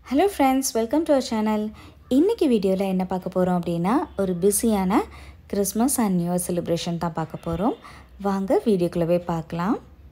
hello friends welcome to our channel இன்றைக்கி வீடியோவில் என்ன பார்க்க போகிறோம் அப்படின்னா ஒரு பிஸியான Christmas and new year celebration தான் பார்க்க போகிறோம் வாங்க வீடியோக்குள்ளே போய் பார்க்கலாம்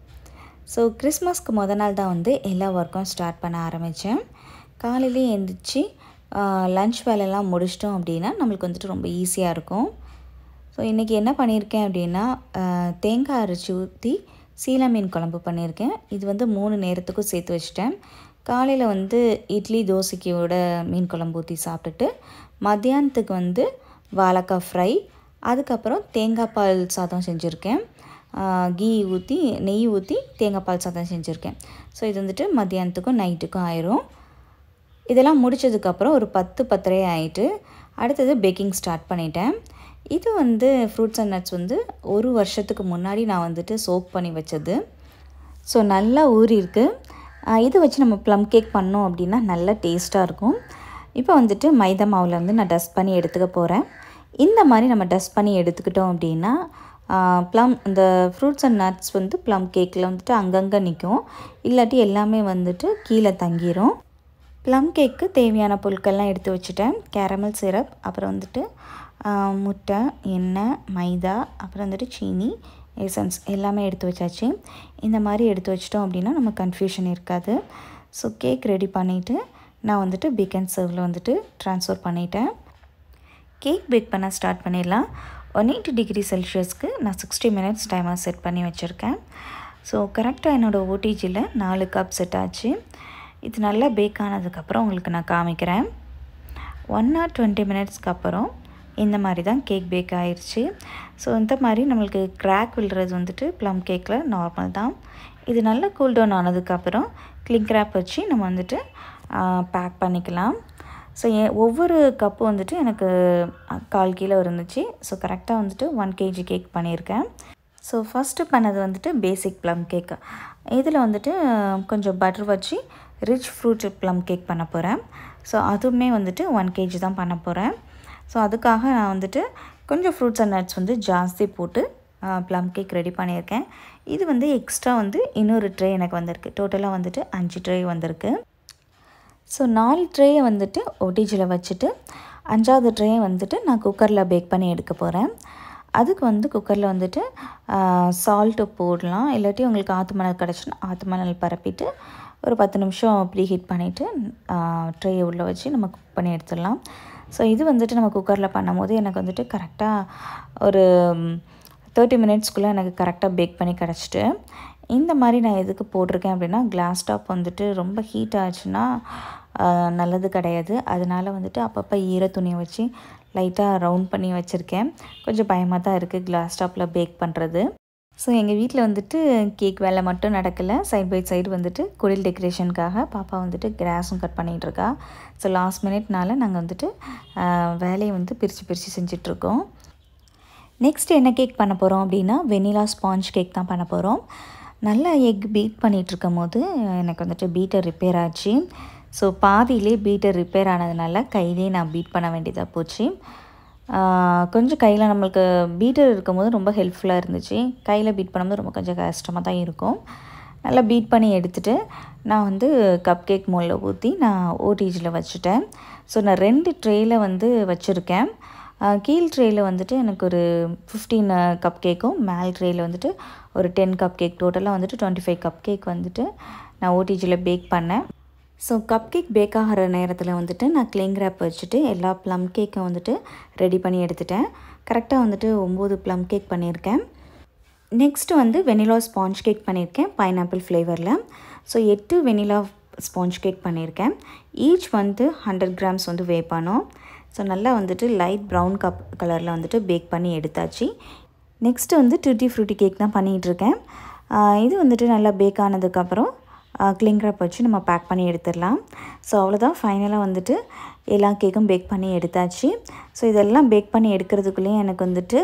ஸோ கிறிஸ்மஸ்க்கு முத நாள் தான் வந்து எல்லா ஒர்க்கும் ஸ்டார்ட் பண்ண ஆரம்பித்தேன் காலையிலேயே எழுந்திரிச்சு லன்ச் வேலையெல்லாம் முடிச்சிட்டோம் அப்படின்னா நம்மளுக்கு வந்துட்டு ரொம்ப ஈஸியாக இருக்கும் ஸோ இன்றைக்கி என்ன பண்ணியிருக்கேன் அப்படின்னா ஆஹ், தேங்காய் அரைச்சி ஊற்றி சீலா மீன் குழம்பு பண்ணியிருக்கேன் இது வந்து மூணு நேரத்துக்கும் சேர்த்து வச்சிட்டேன் காலையில் வந்து இட்லி தோசைக்கு விட மீன் குழம்பு ஊற்றி சாப்பிட்டுட்டு மத்தியானத்துக்கு வந்து வாழைக்காய் ஃப்ரை அதுக்கப்புறம் தேங்காய் பால் சாதம் செஞ்சுருக்கேன் ஆஹ், கீ ஊற்றி நெய் ஊற்றி தேங்காய் பால் சாதம் செஞ்சுருக்கேன் ஸோ இது வந்துட்டு மத்தியானத்துக்கும் நைட்டுக்கும் ஆயிரும் இதெல்லாம் முடிச்சதுக்கப்புறம் ஒரு பத்து பத்தரை ஆயிட்டு அடுத்தது பேக்கிங் ஸ்டார்ட் பண்ணிட்டேன் இது வந்து ஃப்ரூட்ஸ் அண்ட் நட்ஸ் வந்து ஒரு வருஷத்துக்கு முன்னாடி நான் வந்துட்டு சோக் பண்ணி வச்சது ஸோ நல்லா ஊறி இருக்கு ஆஹ் இதை வச்சு நம்ம ப்ளம் கேக் பண்ணோம் அப்படின்னா நல்லா டேஸ்ட்டாக இருக்கும் இப்போ வந்துட்டு மைதா மாவில் வந்து நான் டஸ்ட் பண்ணி எடுத்துக்க போகிறேன் இந்த மாதிரி நம்ம டஸ்ட் பண்ணி எடுத்துக்கிட்டோம் அப்படின்னா ப்ளம் இந்த ஃப்ரூட்ஸ் அண்ட் நட்ஸ் வந்து ப்ளம் கேக்கில் வந்துட்டு அங்கங்கே நிற்கும் இல்லாட்டி எல்லாமே வந்துட்டு கீழே தங்கிரும் ப்ளம் கேக்கு தேவையான பொருட்கள்லாம் எடுத்து வச்சுட்டேன் கேரமல் சிரப் அப்புறம் வந்துட்டு ஆஹ், முட்டை எண்ணெய் மைதா அப்புறம் வந்துட்டு சீனி எசன்ஸ் எல்லாமே எடுத்து வச்சாச்சு இந்த மாதிரி எடுத்து வச்சிட்டோம் அப்படின்னா நம்ம கன்ஃபியூஷன் இருக்காது ஸோ கேக் ரெடி பண்ணிவிட்டு நான் வந்துட்டு பேக் அண்ட் சர்வில் வந்துட்டு ட்ரான்ஸ்ஃபர் பண்ணிட்டேன் கேக் பேக் பண்ண ஸ்டார்ட் பண்ணிடலாம் ஒன் எயிட்டி டிகிரி செல்சியஸ்க்கு நான் சிக்ஸ்டி மினிட்ஸ் டைமர் செட் பண்ணி வச்சுருக்கேன் ஸோ கரெக்டாக என்னோடய ஓடிஜியில் நாலு கப் செட் ஆச்சு இது நல்லா பேக் ஆனதுக்கப்புறம் உங்களுக்கு நான் காமிக்கிறேன் ஒன் ஆர் டுவெண்ட்டி மினிட்ஸ்க்கு அப்புறம் இந்த மாதிரி தான் கேக் பேக் ஆயிடுச்சு ஸோ இந்த மாதிரி நம்மளுக்கு கிராக் விழுறது வந்துட்டு ப்ளம் கேக்கில் நார்மல் தான் இது நல்லா கூல் டவுன் ஆனதுக்கப்புறம் கிளிங் கிராப் வச்சு நம்ம வந்துட்டு பேக் பண்ணிக்கலாம் ஸோ எ ஒவ்வொரு கப்பு வந்துட்டு எனக்கு அஹ், கால் கிலோ இருந்துச்சு ஸோ கரெக்டாக வந்துட்டு ஒன் கேஜி கேக் பண்ணியிருக்கேன் ஸோ ஃபஸ்ட்டு பண்ணது வந்துட்டு பேசிக் ப்ளம் கேக் இதில் வந்துட்டு அஹ், கொஞ்சம் பட்டர் வச்சு ரிச் ஃப்ரூட் ப்ளம் கேக் பண்ண போகிறேன் ஸோ அதுவுமே வந்துட்டு ஒன் கேஜி தான் பண்ண போகிறேன் ஸோ அதுக்காக நான் வந்துட்டு கொஞ்சம் ஃப்ரூட்ஸ் அண்ட் நட்ஸ் வந்து ஜாஸ்தி போட்டு ப்ளம் கேக் ரெடி பண்ணியிருக்கேன் இது வந்து எக்ஸ்ட்ரா வந்து இன்னொரு ட்ரே எனக்கு வந்திருக்கு டோட்டலாக வந்துட்டு அஞ்சு ட்ரே வந்திருக்கு ஸோ நாலு ட்ரேயை வந்துட்டு ஒடிஜில் வச்சுட்டு அஞ்சாவது ட்ரேயை வந்துட்டு நான் குக்கரில் பேக் பண்ணி எடுக்க போகிறேன் அதுக்கு வந்து குக்கரில் வந்துட்டு சால்ட்டு போடலாம் இல்லாட்டி உங்களுக்கு ஆற்று மணல் கிடச்சுன்னா ஆற்று மணல் பரப்பிட்டு ஒரு பத்து நிமிஷம் ப்ரீ ஹீட் பண்ணிவிட்டு ட்ரேயை உள்ளே வச்சு நம்ம குக் பண்ணி எடுத்துடலாம் ஸோ இது வந்துட்டு நம்ம குக்கரில் பண்ணும்போது எனக்கு வந்துட்டு கரெக்டாக ஒரு தேர்ட்டி மினிட்ஸ்க்குள்ளே எனக்கு கரெக்டாக பேக் பண்ணி கிடச்சிட்டு இந்த மாதிரி நான் எதுக்கு போட்டிருக்கேன் அப்படின்னா கிளாஸ் டாப் வந்துட்டு ரொம்ப ஹீட் ஆச்சுன்னா ஆஹ், நல்லது கிடையாது அதனால வந்துட்டு அப்பப்போ ஈர துணியை வச்சு லைட்டாக ரவுண்ட் பண்ணி வச்சுருக்கேன் கொஞ்சம் பயமாக தான் இருக்குது கிளாஸ் டாப்பில் பேக் பண்ணுறது ஸோ எங்கள் வீட்டில் வந்துட்டு கேக் வேலை மட்டும் நடக்கலை சைட் பை சைடு வந்துட்டு குடில் டெக்கரேஷனுக்காக பாப்பா வந்துட்டு கிராஸும் கட் பண்ணிகிட்டு இருக்கா ஸோ லாஸ்ட் மினிட்னால நாங்கள் வந்துட்டு ஆஹ், வேலையை வந்து பிரித்து பிரித்து செஞ்சிட்ருக்கோம் நெக்ஸ்ட் என்ன கேக் பண்ண போகிறோம் அப்படின்னா வெனிலா ஸ்பாஞ்ச் கேக் தான் பண்ண போகிறோம் நல்லா எக் பீட் பண்ணிகிட்ருக்கும் போது எனக்கு வந்துட்டு பீட்டர் ரிப்பேர் ஆச்சு ஸோ பாதியிலே பீட்டர் ரிப்பேர் ஆனதுனால கையிலே நான் பீட் பண்ண வேண்டியதாக போச்சு ஆஹ் கொஞ்சம் கையில் நம்மளுக்கு பீட்டர் இருக்கும்போது ரொம்ப ஹெல்ப்ஃபுல்லாக இருந்துச்சு கையில் பீட் பண்ணும்போது ரொம்ப கொஞ்சம் கஷ்டமாக தான் இருக்கும் நல்லா பீட் பண்ணி எடுத்துட்டு நான் வந்து கப் கேக் மோலில் ஊற்றி நான் ஓடிஜியில் வச்சுட்டேன் ஸோ நான் ரெண்டு ட்ரேயில் வந்து வச்சுருக்கேன் ஆஹ் கீழ் ட்ரேயில் வந்துட்டு எனக்கு ஒரு ஃபிஃப்டீன் கப் கேக்கும் மேல் ட்ரேயில் வந்துட்டு ஒரு டென் கப் கேக் டோட்டலாக வந்துட்டு டுவெண்ட்டி ஃபைவ் கப் கேக் வந்துட்டு நான் ஓடிஜியில் பேக் பண்ணேன் ஸோ கப் கேக் பேக் ஆகிற நேரத்தில் வந்துட்டு நான் கிளிங் ரேப் வச்சுட்டு எல்லா ப்ளம் கேக்கும் வந்துட்டு ரெடி பண்ணி எடுத்துட்டேன் கரெக்டாக வந்துட்டு ஒம்பது ப்ளம் கேக் பண்ணியிருக்கேன் நெக்ஸ்ட்டு வந்து வெனிலா ஸ்பாஞ்ச் கேக் பண்ணியிருக்கேன் பைனாப்பிள் ஃப்ளேவரில் ஸோ எட்டு வெனிலா ஸ்பாஞ்ச் கேக் பண்ணியிருக்கேன் ஈச் வந்து ஹண்ட்ரட் கிராம்ஸ் வந்து வே பண்ணோம் ஸோ நல்லா வந்துட்டு லைட் ப்ரௌன் கப் கலரில் வந்துட்டு பேக் பண்ணி எடுத்தாச்சு நெக்ஸ்ட்டு வந்து டூட்டி ஃப்ரூட்டி கேக் தான் பண்ணிகிட்ருக்கேன் இது வந்துட்டு நல்லா பேக் ஆனதுக்கப்புறம் கிளிங் ரேப் வச்சு நம்ம பேக் பண்ணி எடுத்துடலாம் ஸோ அவ்வளோதான் ஃபைனலாக வந்துட்டு எல்லா கேக்கும் பேக் பண்ணி எடுத்தாச்சு ஸோ இதெல்லாம் பேக் பண்ணி எடுக்கிறதுக்குள்ளேயும் எனக்கு வந்துட்டு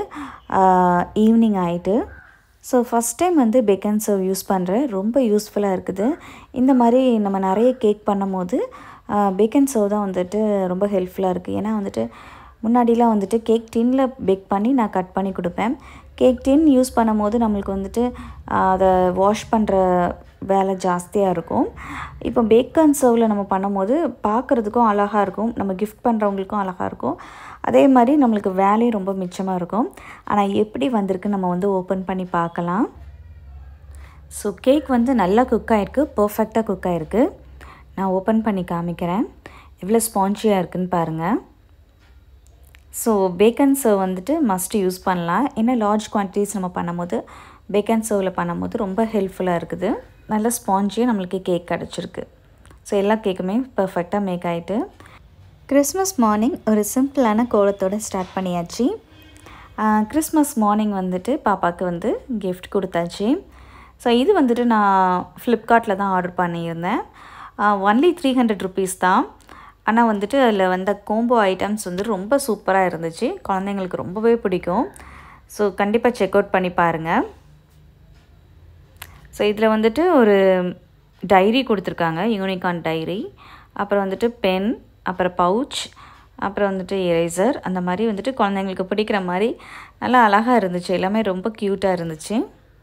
ஈவினிங் ஆகிட்டு ஸோ ஃபஸ்ட் டைம் வந்து பேக் அண்ட் சர்வ் யூஸ் பண்ணுறேன் ரொம்ப யூஸ்ஃபுல்லாக இருக்குது இந்த மாதிரி நம்ம நிறைய கேக் பண்ணும்போது பேக் அண்ட் சர்வ் தான் வந்துட்டு ரொம்ப ஹெல்ப்ஃபுல்லாக இருக்குது ஏன்னா வந்துட்டு முன்னாடிலாம் வந்துட்டு கேக் டின்னில் பேக் பண்ணி நான் கட் பண்ணி கொடுப்பேன் கேக் டின் யூஸ் பண்ணும்போது நம்மளுக்கு வந்துட்டு அதை வாஷ் பண்ணுற வேலை ஜாஸ்தியாக இருக்கும் இப்போ பேக் அண்ட் சர்வில் நம்ம பண்ணும்போது பார்க்குறதுக்கும் அழகாக இருக்கும் நம்ம கிஃப்ட் பண்ணுறவங்களுக்கும் அழகாக இருக்கும் அதே மாதிரி நம்மளுக்கு வேலையும் ரொம்ப மிச்சமாக இருக்கும் ஆனால் எப்படி வந்திருக்கு நம்ம வந்து ஓப்பன் பண்ணி பார்க்கலாம் ஸோ கேக் வந்து நல்லா குக் ஆகிருக்கு பர்ஃபெக்டாக குக் ஆகிருக்கு நான் ஓப்பன் பண்ணி காமிக்கிறேன் எவ்வளோ ஸ்பான்ச்சியாக இருக்குன்னு பாருங்கள் ஸோ பேக்கன் சர்வ் வந்துட்டு மஸ்ட் யூஸ் பண்ணலாம் ஏன்னா லார்ஜ் குவான்டிட்டிஸ் நம்ம பண்ணும்போது பேக்கன் சர்வில் பண்ணும்போது ரொம்ப ஹெல்ப்ஃபுல்லாக இருக்குது நல்ல ஸ்பாஞ்சியாக நம்மளுக்கு கேக் கிடச்சிருக்கு ஸோ எல்லா கேக்குமே பர்ஃபெக்டாக மேக் ஆகிட்டு கிறிஸ்மஸ் மார்னிங் ஒரு சிம்பிளான கோலத்தோடு ஸ்டார்ட் பண்ணியாச்சு கிறிஸ்மஸ் மார்னிங் வந்துட்டு பாப்பாவுக்கு வந்து கிஃப்ட் கொடுத்தாச்சு ஸோ இது வந்துட்டு நான் ஃப்ளிப்கார்ட்டில் தான் ஆர்டர் பண்ணியிருந்தேன் ஒன்லி த்ரீ ஹண்ட்ரட் ருபீஸ் தான் ஆனால் வந்துட்டு அதில் வந்த கோம்போ ஐட்டம்ஸ் வந்து ரொம்ப சூப்பராக இருந்துச்சு குழந்தைங்களுக்கு ரொம்பவே பிடிக்கும் ஸோ கண்டிப்பாக செக் அவுட் பண்ணி பாருங்கள் ஸோ இதில் வந்துட்டு ஒரு டைரி கொடுத்துருக்காங்க யூனிகான் டைரி அப்புறம் வந்துட்டு பென் அப்புறம் பவுச் அப்புறம் வந்துட்டு எரேசர் அந்த மாதிரி வந்துட்டு குழந்தைங்களுக்கு பிடிக்கிற மாதிரி நல்லா அழகாக இருந்துச்சு எல்லாமே ரொம்ப க்யூட்டாக இருந்துச்சு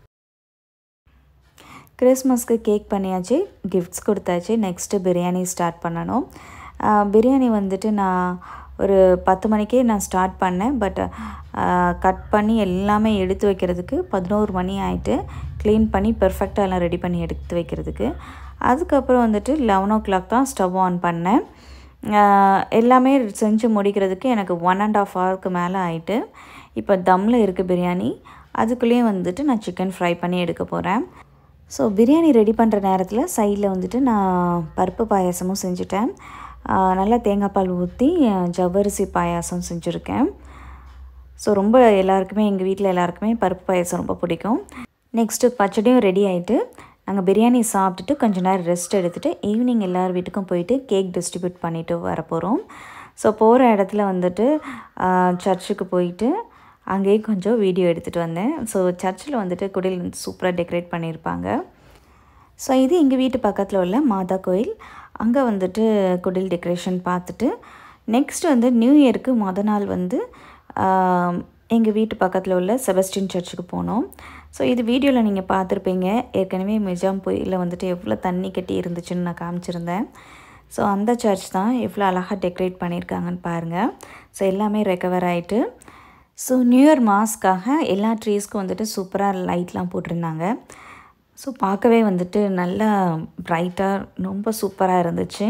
கிறிஸ்மஸ்க்கு கேக் பண்ணியாச்சு கிஃப்ட்ஸ் கொடுத்தாச்சு நெக்ஸ்ட்டு பிரியாணி ஸ்டார்ட் பண்ணணும் பிரியாணி வந்துட்டு நான் ஒரு பத்து மணிக்கே நான் ஸ்டார்ட் பண்ணேன் பட் கட் பண்ணி எல்லாமே எடுத்து வைக்கிறதுக்கு பதினோரு மணி ஆகிட்டு க்ளீன் பண்ணி பெர்ஃபெக்டாக எல்லாம் ரெடி பண்ணி எடுத்து வைக்கிறதுக்கு அதுக்கப்புறம் வந்துட்டு லெவன் ஓ கிளாக் தான் ஸ்டவ் ஆன் பண்ணேன் எல்லாமே செஞ்சு முடிக்கிறதுக்கு எனக்கு ஒன் அண்ட் ஆஃப் ஹவருக்கு மேலே ஆகிட்டு இப்போ தம்மில் இருக்குது பிரியாணி அதுக்குள்ளேயும் வந்துட்டு நான் சிக்கன் ஃப்ரை பண்ணி எடுக்க போகிறேன் ஸோ பிரியாணி ரெடி பண்ணுற நேரத்தில் சைடில் வந்துட்டு நான் பருப்பு பாயாசமும் செஞ்சுட்டேன் நல்லா தேங்காய் பால் ஊற்றி ஜவ்வரிசி பாயாசம் செஞ்சுருக்கேன் ஸோ ரொம்ப எல்லாருக்குமே எங்கள் வீட்டில் எல்லாருக்குமே பருப்பு பாயாசம் ரொம்ப பிடிக்கும் நெக்ஸ்ட்டு பச்சடியும் ரெடி ஆகிட்டு நாங்கள் பிரியாணி சாப்பிட்டுட்டு கொஞ்ச நேரம் ரெஸ்ட் எடுத்துகிட்டு ஈவினிங் எல்லார் வீட்டுக்கும் போயிட்டு கேக் டிஸ்ட்ரிபியூட் பண்ணிவிட்டு வர போகிறோம் ஸோ போகிற இடத்துல வந்துட்டு சர்ச்சுக்கு போயிட்டு அங்கேயே கொஞ்சம் வீடியோ எடுத்துகிட்டு வந்தேன் ஸோ சர்ச்சில் வந்துட்டு குடில் வந்து சூப்பராக டெக்கரேட் பண்ணியிருப்பாங்க ஸோ இது எங்கள் வீட்டு பக்கத்தில் உள்ள மாதா கோயில் அங்கே வந்துட்டு குடில் டெக்கரேஷன் பார்த்துட்டு நெக்ஸ்ட் வந்து நியூ இயருக்கு மொதல் நாள் வந்து எங்கள் வீட்டு பக்கத்தில் உள்ள செபஸ்டின் சர்ச்சுக்கு போனோம் ஸோ இது வீடியோவில் நீங்கள் பார்த்துருப்பீங்க ஏற்கனவே மிஜாம் புயலில் வந்துட்டு எவ்வளோ தண்ணி கட்டி இருந்துச்சுன்னு நான் காமிச்சிருந்தேன் ஸோ அந்த சர்ச் தான் எவ்வளோ அழகாக டெக்கரேட் பண்ணியிருக்காங்கன்னு பாருங்கள் ஸோ எல்லாமே ரெக்கவர் ஆகிட்டு ஸோ நியூ இயர் மாஸ்க்காக எல்லா ட்ரீஸ்க்கும் வந்துட்டு சூப்பராக லைட்லாம் போட்டிருந்தாங்க ஸோ பார்க்கவே வந்துட்டு நல்லா ப்ரைட்டாக ரொம்ப சூப்பராக இருந்துச்சு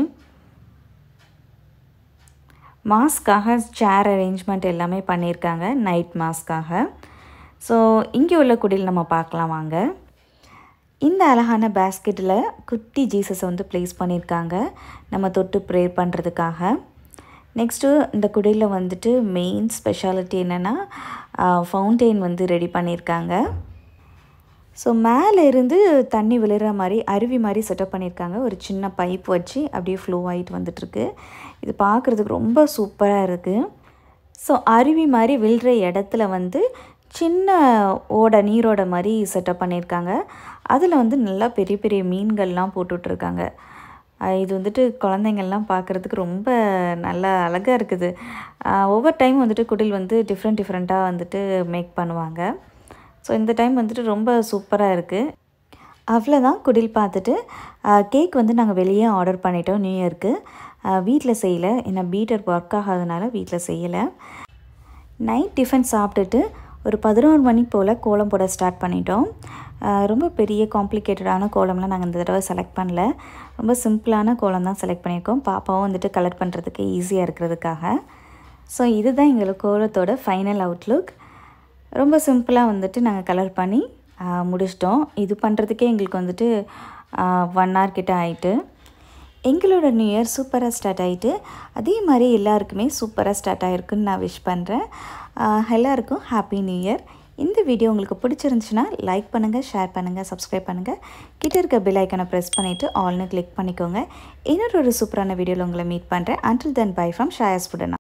மாஸ்க்காக சேர் அரேஞ்ச்மெண்ட் எல்லாமே பண்ணியிருக்காங்க நைட் மாஸ்க்காக ஸோ இங்கே உள்ள குடியில் நம்ம பார்க்கலாம் வாங்க இந்த அழகான பேஸ்கெட்டில் குட்டி ஜீசஸை வந்து ப்ளேஸ் பண்ணியிருக்காங்க நம்ம தொட்டு ப்ரேயர் பண்ணுறதுக்காக நெக்ஸ்ட்டு இந்த குடியில் வந்துட்டு மெயின் ஸ்பெஷாலிட்டி என்னென்னா ஃபவுண்டெயின் வந்து ரெடி பண்ணியிருக்காங்க ஸோ மேலே இருந்து தண்ணி விழுற மாதிரி அருவி மாதிரி செட்டப் பண்ணியிருக்காங்க ஒரு சின்ன பைப் வச்சு அப்படியே ஃப்ளோ ஆகிட்டு வந்துட்டுருக்கு இது பார்க்குறதுக்கு ரொம்ப சூப்பராக இருக்குது ஸோ அருவி மாதிரி விழுற இடத்துல வந்து சின்ன ஓட நீரோட மாதிரி செட்டப் பண்ணியிருக்காங்க அதில் வந்து நல்லா பெரிய பெரிய மீன்கள்லாம் போட்டுட்ருக்காங்க இது வந்துட்டு குழந்தைங்கள்லாம் பார்க்குறதுக்கு ரொம்ப நல்லா அழகாக இருக்குது ஒவ்வொரு டைம் வந்துட்டு குடில் வந்து டிஃப்ரெண்ட் டிஃப்ரெண்ட்டாக வந்துட்டு மேக் பண்ணுவாங்க ஸோ இந்த டைம் வந்துட்டு ரொம்ப சூப்பராக இருக்குது அவ்வளோதான் குடில் பார்த்துட்டு கேக் வந்து நாங்கள் வெளியே ஆர்டர் பண்ணிட்டோம் நியூ இயருக்கு வீட்டில் செய்யலை ஏன்னா பீட்டர் ஒர்க் ஆகாதனால வீட்டில் செய்யலை நைட் டிஃபன் சாப்பிட்டுட்டு ஒரு பதினோரு மணி போல் கோலம் போட ஸ்டார்ட் பண்ணிட்டோம் ரொம்ப பெரிய காம்ப்ளிகேட்டடான கோலம்லாம் நாங்கள் இந்த தடவை செலக்ட் பண்ணல ரொம்ப சிம்பிளான கோலம் தான் செலக்ட் பண்ணியிருக்கோம் பாப்பாவும் வந்துட்டு கலர் பண்ணுறதுக்கு ஈஸியாக இருக்கிறதுக்காக ஸோ இதுதான் எங்களுக்கு கோலத்தோட ஃபைனல் அவுட்லுக் ரொம்ப சிம்பிளாக வந்துட்டு நாங்கள் கலர் பண்ணி முடிச்சிட்டோம் இது பண்ணுறதுக்கே எங்களுக்கு வந்துட்டு ஒன் ஹவர் கிட்ட ஆயிட்டு எங்களோட நியூ இயர் சூப்பராக ஸ்டார்ட் ஆகிட்டு அதே மாதிரி எல்லாருக்குமே சூப்பராக ஸ்டார்ட் ஆகிருக்குன்னு நான் விஷ் பண்ணுறேன் எல்லாருக்கும் ஹாப்பி நியூ இயர் இந்த வீடியோ உங்களுக்கு பிடிச்சிருந்துச்சுன்னா லைக் பண்ணுங்கள் ஷேர் பண்ணுங்கள் சப்ஸ்கிரைப் பண்ணுங்கள் கிட்ட இருக்க பெல் ஐக்கனை ப்ரெஸ் பண்ணிவிட்டு ஆல்னு கிளிக் பண்ணிக்கோங்க இன்னொரு ஒரு சூப்பரான வீடியோவில் உங்களை மீட் பண்ணுறேன் அன்டில் தென் பை ஃப்ரம் ஷாயஸ் ஃபுடனா